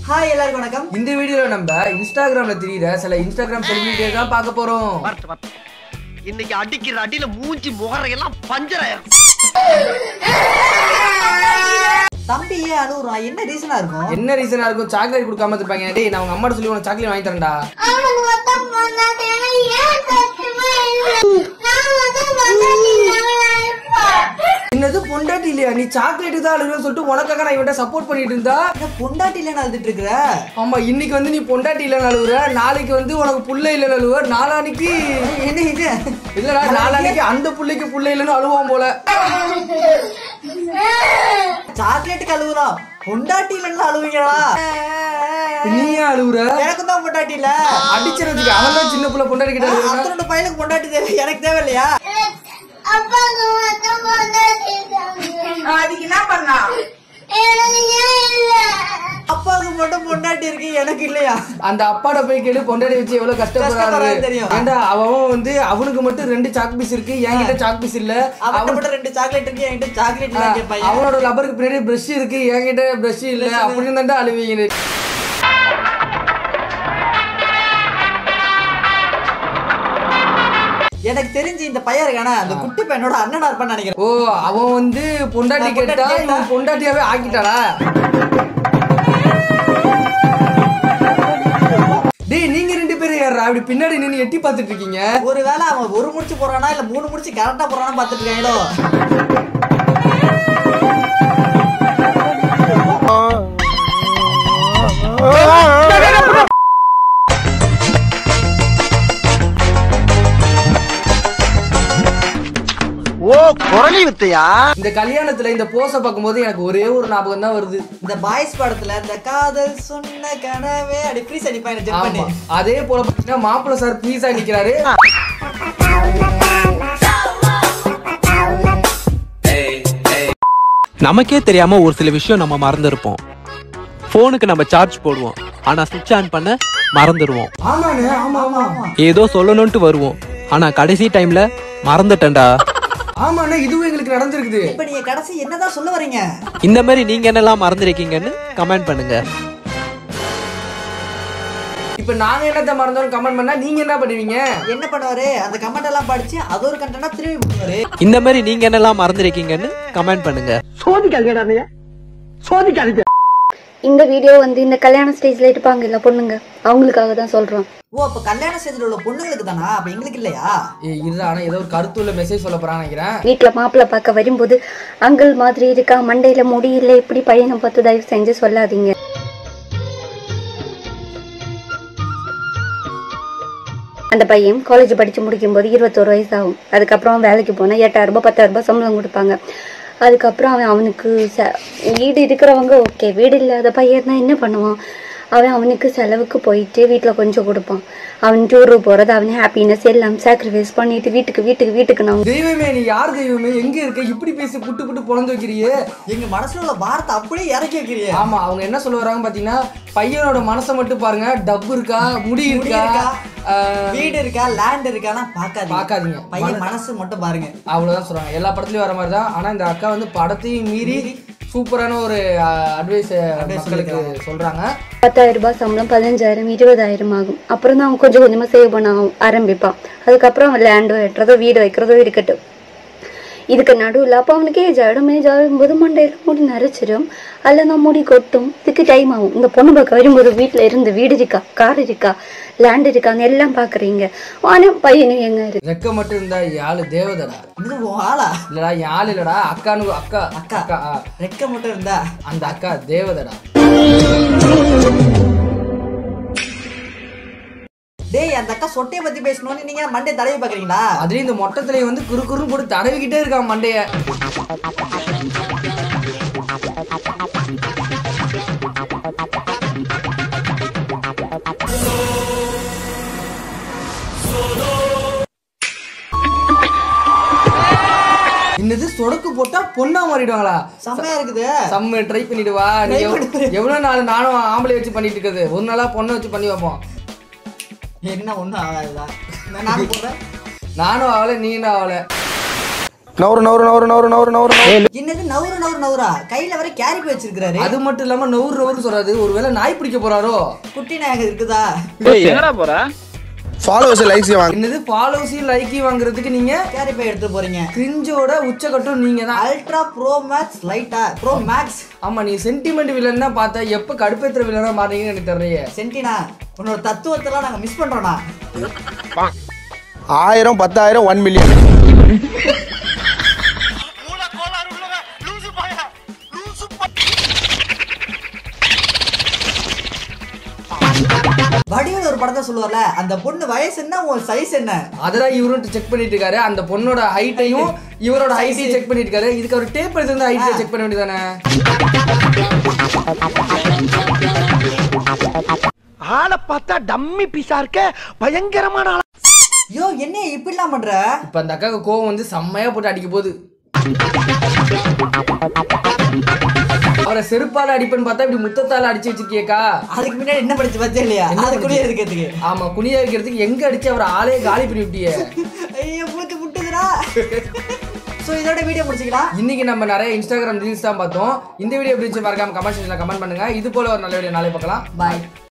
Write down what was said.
Hi எல்லாருக்கும் வணக்கம் இந்த வீடியோல நம்ம இன்ஸ்டாகிராம்ல தெரியுற சில இன்ஸ்டாகிராம் செலிபிரிட்டியை தான் பார்க்க போறோம் வரட்டு வரட்டு இன்னைக்கு அடிக்கிற அடியில மூஞ்சி முகரையெல்லாம் பஞ்சராயிரும் தம்பி ஏன் அழுகுறான் என்ன ரீசனா இருக்கும் என்ன ரீசனா இருக்கும் சாக்லேட் கொடுக்காம இருப்பாங்க டேய் நான் உங்க அம்மாட்ட சொல்லி உனக்கு சாக்லேட் வாங்கி தரேன்டா அவனுக்கு மொத்தம் பொண்டாட்டி ஏன் சத்தியமா இல்லை நான் மொத்தம் பொண்டாட்டி என்னது பொண்டாட்டி இல்லையா நீ சாக்லேட் தான் அழுகுன்னு சொல்லிட்டு உனக்காக நான் இவன்ட்ட சப்போர்ட் பண்ணிட்டு இருந்தா என்ன பொண்டாட்டி இல்லைன்னு அழுதுட்டு இருக்கிற ஆமா இன்னைக்கு வந்து நீ பொண்டாட்டி இல்லைன்னு அழுகுற நாளைக்கு வந்து உனக்கு புள்ள இல்லைன்னு அழுவ நாளானிக்கு என்ன இது இல்லடா நாளானிக்கு அந்த புள்ளைக்கு புள்ள இல்லைன்னு அழுவான் போல சாக்லேட்டுக்கு அழுகுறான் பொண்டாட்டி இல்லைன்னு அழுவீங்களா நீ ஏன் அழுகுற எனக்கும் தான் பொண்டாட்டி இல்ல அடிச்சிருந்துக்கு அவன் தான் சின்ன புள்ள பொண்டாட்டி கிட்ட அழுகுறான். அத்தனோட பையனுக்கு பொண்டாட்டி தேவை எனக்கு தேவை இல்லையா அப்பாவுக்கு மொத்தம் பொண்டாட்டி அதுக்கு என்ன பண்ணா எனக்கு ஏன் இல்லை அப்பாவுக்கு மட்டும் பொண்டாட்டி இருக்கு எனக்கு இல்லையா அந்த அப்பாட போய் கேளு பொண்டாட்டி வச்சு எவ்வளவு கஷ்டப்படுறாரு கஷ்டப்படுறாரு தெரியும். ஏன்டா அவன் வந்து அவனுக்கு மட்டும் ரெண்டு சாக் பீஸ் இருக்கு என்கிட்ட சாக் பீஸ் இல்ல அவன்கிட்ட அவன் மட்டும் ரெண்டு சாக்லேட் இருக்கு என்கிட்ட சாக்லேட் இல்ல கேட்பாங்க அவனோட லப்பருக்கு பின்னாடி பிரஷ் இருக்கு என்கிட்ட பிரஷ் இல்ல அப்படின்னு தான் அழுவீங்க எனக்கு தெரிஞ்சு இந்த பையன் இருக்கானே அந்த குட்டி பையனோட அண்ணனா இருப்பான்னு நினைக்கிறேன் ஓ அவன் வந்து பொண்டாட்டி நான் பொண்டாட்டி கேட்டா கேட்டா? இவன் பொண்டாட்டியாவே ஆக்கிட்டாடா டேய் நீங்க ரெண்டு பேரும் யாரா அப்படி பின்னாடி நின்னு எட்டி பார்த்துட்டு இருக்கீங்க ஒருவேளை அவன் ஒரு முடிச்சு போறானா இல்ல மூணு முடிச்சு கரெக்டா போறானா பாத்துட்டு இருக்காங்களோ ஓ குரலி வித்தையா இந்த கல்யாணத்துல இந்த போஸ பார்க்கும்போது எனக்கு ஒரே ஒரு ஞாபகம் தான் வருது இந்த பாய்ஸ் படத்துல இந்த காதல் சொன்ன கனவே அப்படி ஃப்ரீஸ் அடிப்பாங்க ஜெட் பண்ணி ஆமா அதே போல பாத்தீங்கன்னா மாப்பிள்ள சார் பீஸா நிக்கிறாரு நமக்கே தெரியாம ஒரு சில விஷயம் நம்ம மறந்துருப்போம் ஃபோனுக்கு நம்ம சார்ஜ் போடுவோம் ஆனா சுவிட்ச் ஆன் பண்ண மறந்துடுவோம் ஆமாண்ணே ஆமா ஆமா ஏதோ சொல்லணும்ட்டு வருவோம் ஆனா கடைசி டைம்ல மறந்துட்டேன்டா ஆமாண்ணே இதுவும் எங்களுக்கு நடந்திருக்குது இப்ப நீங்க கடைசி என்னதான் சொல்ல வரீங்க இந்த மாதிரி நீங்க என்னெல்லாம் மறந்துருக்கீங்கன்னு கமெண்ட் பண்ணுங்க இப்ப நாங்க என்னத்த மறந்தோம் கமெண்ட் பண்ணா நீங்க என்ன பண்ணுவீங்க என்ன பண்ணுவாரு அந்த கமெண்ட் எல்லாம் படிச்சு அது ஒரு கண்டனா திரும்பி போடுவாரு இந்த மாதிரி நீங்க என்னெல்லாம் மறந்துருக்கீங்கன்னு கமெண்ட் பண்ணுங்க சோதிக்காதீங்க சோதிக்காதீங்க இந்த வீடியோ வந்து இந்த கல்யாண ஸ்டேஜ்ல இருப்பாங்க இல்ல பொண்ணுங்க அவங்களுக்காக தான் சொல்றோம் ஓ அப்ப கல்யாண ஸ்டேஜ்ல உள்ள பொண்ணுங்களுக்கு தானா அப்ப எங்களுக்கு இல்லையா ஏய் இருடா ஆனா ஏதோ ஒரு கருத்துள்ள மெசேஜ் சொல்ல போறான்னு நினைக்கிறேன் வீட்டுல மாப்பிள்ளை பார்க்க வரும்போது அங்கிள் மாதிரி இருக்கா மண்டையில முடி இல்ல இப்படி பையனை பார்த்து தயவு செஞ்சு சொல்லாதீங்க அந்த பையன் காலேஜ் படிச்சு முடிக்கும் போது இருபத்தோரு வயசு ஆகும் அதுக்கப்புறம் வேலைக்கு போனா எட்டாயிரம் ரூபாய் பத்தாயிரம் ரூபாய் சம்பளம் கொடுப்பாங்க அதுக்கப்புறம் அவன் அவனுக்கு ச வீடு இருக்கிறவங்க ஓகே வீடு இல்லாத பையன் தான் என்ன பண்ணுவான் அவன் அவனுக்கு செலவுக்கு போயிட்டு வீட்டில் கொஞ்சம் கொடுப்பான் அவன் டூரு போகிறது அவன் ஹாப்பினஸ் எல்லாம் சாக்ரிஃபைஸ் பண்ணிட்டு வீட்டுக்கு வீட்டுக்கு வீட்டுக்கு நான் தெய்வமே நீ யார் தெய்வமே எங்க இருக்க இப்படி பேசி புட்டு புட்டு பொழந்து வைக்கிறியே எங்க மனசுல உள்ள வார்த்தை அப்படியே இறக்கி வைக்கிறீங்க ஆமா அவங்க என்ன சொல்ல வராங்க பாத்தீங்கன்னா பையனோட மனசை மட்டும் பாருங்க டப்பு இருக்கா முடி முடி இருக்கா இருக்கா? ஆஹ், வீடு இருக்கா லேண்ட் இருக்கானா பாக்காதீங்க பார்க்காதீங்க. பையன் மனசு மட்டும் பாருங்க அவ்வளவுதான் சொல்றாங்க எல்லா படத்துலயும் வர மாதிரி தான் ஆனா இந்த அக்கா வந்து படத்தையும் மீறி சூப்பரான ஒரு அட்வைஸ் மக்களுக்கு சொல்றாங்க பத்தாயிரம் ரூபாய் சம்பளம் பதினஞ்சாயிரம் இருபதாயிரம் ஆகும் அப்புறம் தான் அவன் கொஞ்சம் கொஞ்சமாக சேவ் பண்ண ஆரம்பிப்பான் அதுக்கப்புறம் அவன் லேண்டு வெட்டுறதோ வீடு வைக்கிறதோ இருக்கட்டும் இதுக்கு நடுவில் அப்போ அவனுக்கு ஏஜ் ஆகிடும் ஏஜ் ஆகும்போது மண்டையில் முடி நரைச்சிடும் அல்ல முடி கொட்டும் இதுக்கு டைம் ஆகும் இந்த பொண்ணு பார்க்க வரும்போது வீட்டில் இருந்து வீடு இருக்கா கார் இருக்கா லேண்ட் இருக்கான்னு எல்லாம் பார்க்குறீங்க ஆனால் பையனும் எங்க இருக்கு ரெக்க மட்டும் இருந்தா யாழு தேவதடா இது உன் ஆளா இல்லடா யாழ் இல்லடா அக்கானு அக்கா அக்கா. அக்கா ஆ. ரெக்க மட்டும் இருந்தா அந்த அக்கா தேவதடா டேய் அந்த அக்கா சொட்டையை பத்தி பேசணும்னு நீங்க மண்டே தடவி பாக்குறீங்களா அதுலயும் இந்த மொட்டத்துல வந்து குறு குறுன்னு போட்டு தடவிக்கிட்டே இருக்கான் மண்டைய என்னது சொடக்கு போட்டா பொண்ணா மாறிடுவாங்களா செம்மையா இருக்குது செம்ம ட்ரை பண்ணிட்டு வா நீ Try எவ்- பண்ணிட்டு. எவ்வளவு நாள் நானும் ஆம்பளை வச்சு பண்ணிட்டு இருக்குது ஒரு நாளா பொண்ணை வச்சு பண்ணி வைப்போம் என்ன ஒண்ணும் ஆகாதுதா நான் நானும் போடுறேன் நானும் ஆகல நீனும் ஆகல நவரு நவரு நவரு நவரு நவரு நவரு நவரு என்னது நவுறு நவுறு நவுரா கையில வர கேரி வச்சிருக்காரு அது மட்டும் இல்லாம நவுறு நவுறு சொல்றாரு ஒருவேளை நாய் பிடிக்க போறாரோ குட்டி நாயகம் இருக்குதா எங்கடா போற ஃபாலோவர்ஸ் லைக்ஸ் வாங்க என்னது ஃபாலோஸையும் லைக்கி வாங்குறதுக்கு நீங்க கேரி பை எடுத்து போறீங்க கிரிஞ்சோட உச்சக்கட்டும் நீங்க தான் அல்ட்ரா ப்ரோ மேக்ஸ் லைட்டா ப்ரோ மேக்ஸ் ஆமா நீ சென்டிமெண்ட் வில்லன்னா பார்த்தா எப்ப கடுப்பேத்துற வில்லனா மாறீங்கன்னு எனக்கு தெரியலையே சென்டினா உன்னோட தத்துவத்தெல்லாம் நாங்க மிஸ் பண்றோம்னா ஆயிரம் பத்தாயிரம் ஒன் மில்லியன் வடிவில் ஒரு படத்தை சொல்லுவார்ல அந்த பொண்ணு வயசு என்ன உன் சைஸ் என்ன அதெல்லாம் இவரும் செக் பண்ணிட்டு இருக்காரு அந்த பொண்ணோட ஹைட்டையும் இவரோட ஹைட்டையும் செக் பண்ணிட்டு இருக்காரு இதுக்கு அவர் டேப் எடுத்து வந்து ஹைட்டை செக் பண்ண வேண்டியதானே ஆளை பார்த்தா டம்மி பீஸா இருக்க பயங்கரமான ஆளா ஐயோ என்ன இப்படிலாம் பண்ற இப்ப அந்த அக்காவுக்கு கோவம் வந்து செம்மையா போட்டு அடிக்க போகுது அவரை செருப்பால அடிப்பேன்னு பார்த்தா இப்படி முத்தத்தால அடிச்சு வச்சிருக்கியக்கா அதுக்கு முன்னாடி என்ன படிச்சு பார்த்தே இல்லையா அது கூட இருக்கிறதுக்கு ஆமா குனியா வைக்கிறதுக்கு எங்க அடிச்சு அவர் ஆளே காலி பண்ணி விட்டியே ஐயோ மூச்சு முட்டுதுடா ஸோ இதோட வீடியோ முடிச்சுக்கலாம் இன்னைக்கு நம்ம நிறைய இன்ஸ்டாகிராம் ரீல்ஸ் தான் பார்த்தோம் இந்த வீடியோ எப்படி இருந்துச்சு மறக்காம கமெண்ட் செக்ஷன்ல கமெண்ட் பண்ணுங்க இது போல ஒரு நல்ல வீடியோ நாளை பார்க்கலாம் பாய்